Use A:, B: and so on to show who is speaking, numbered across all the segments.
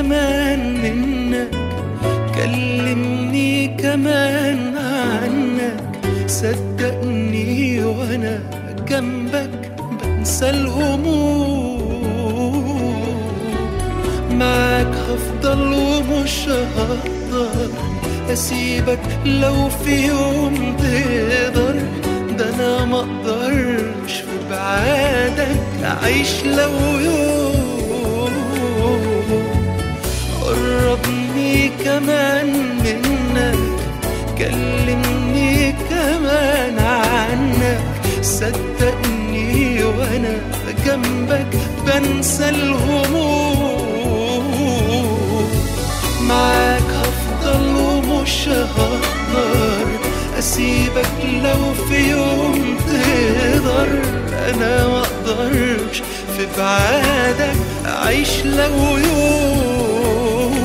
A: كمان منك كلمني كمان عنك صدقني وانا جنبك بنسى الهموم معاك هفضل ومش هقدر اسيبك لو في يوم تقدر ده انا مقدرش في بعادك اعيش لو يوم قربني كمان منك كلمني كمان عنك صدقني وانا جنبك بنسى الهموم معاك هفضل ومش هقدر اسيبك لو في يوم تقدر انا مقدرش في بعادك اعيش لو يوم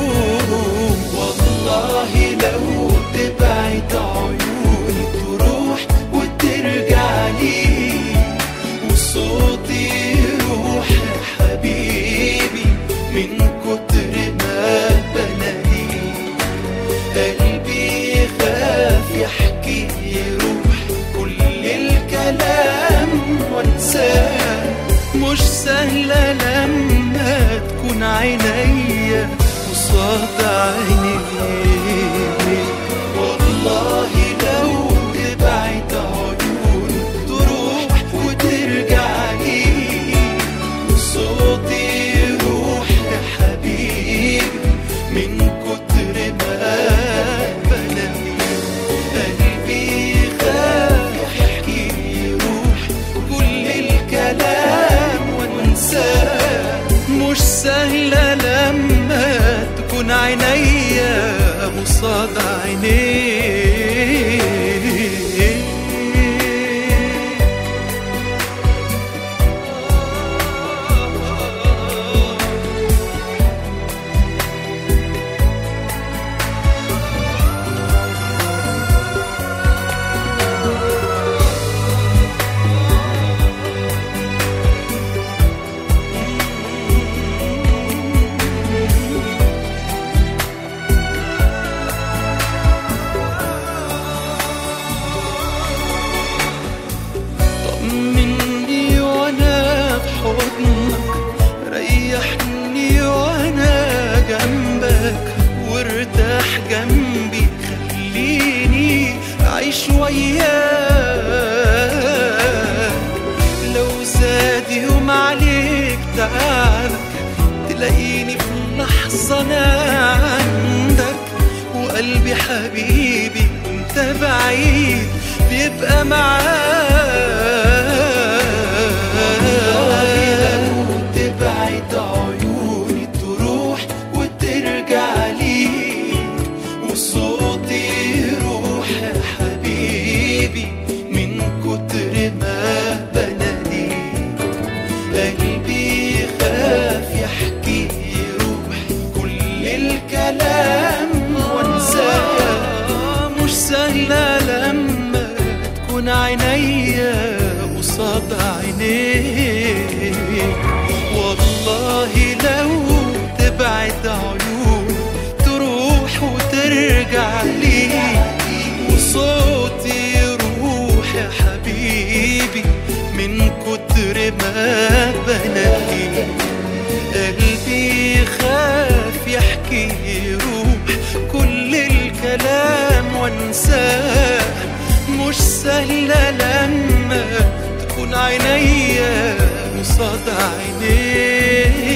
A: والله لو تبعد عيوني تروح وترجع لي وصوتي يروح يا حبيبي من كتر ما بلاقيك قلبي يخاف يحكي يروح كل الكلام وانساه مش سهلة لما تكون عينيا قصاد عينيك والله لو تبعد عيوني تروح وترجع لي صوتي يروح يا حبيبي من كتر ما بلاقيك قلبي يخاف يحكي يروح كل الكلام وانساه مش سهلة لما تكون عينيا قصاد عينيك طمني وانا بحضنك ريحني وانا جنبك وارتاح جنبي خليني اعيش وياك لو زاد يوم عليك تعبك تلاقيني في لحظة انا عندك وقلبي حبيبي وانت بعيد بيبقى معاك تبعد عيوني تروح وترجع ليك وصوتي يروح يا حبيبي من كتر ما بلاقيك قلبي يخاف يحكي يروح كل الكلام وانساه مش سهلة لما تكون عينيا قصاد عينيك والله لو تبعد عيوني تروح وترجع لي وصوتي يروح يا حبيبي من كتر ما بلاقيك قلبي يخاف يحكي يروح كل الكلام وانساه مش سهلة لما تكون عينيا قصاد عينيك